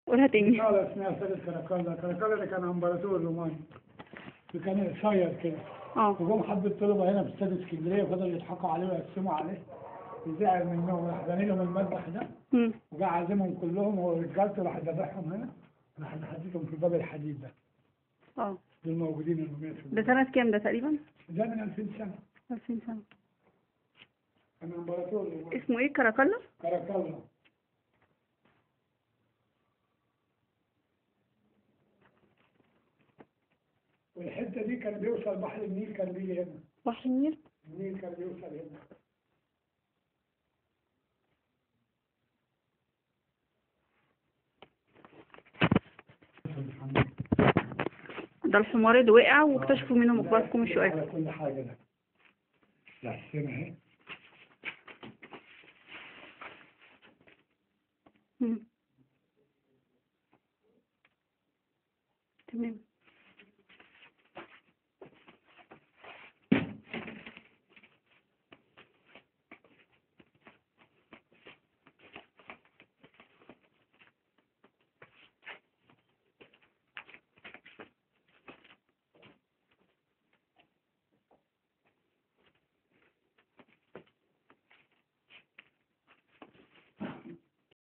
قولها تاني رسالة اسمها رسالة كراكالا كراكالا ده كان امبراطور روماني وكان قصير كده اه وجم حبة طلبة هنا في استاد اسكندرية وفضلوا يضحكوا عليه ويقسموا عليه وزعل منهم راح باني لهم المذبح ده مم. وجا عازمهم كلهم ورجالته راح ذبحهم هنا راح حطيتهم في باب الحديد ده اه دول موجودين الرميات في ده سنة كام ده تقريبا؟ ده من 2000 سنة 2000 سنة كان امبراطور روماني اسمه ايه كراكلا؟ كراكالا والحتة دي كان بيوصل بحر النيل كان بيجي هنا بحر النيل النيل كان بيوصل هنا ده الحمار اللي وقع واكتشفوا منه مقبركم الشقاق على كل حاجة ده ده السنة اهي مم. تمام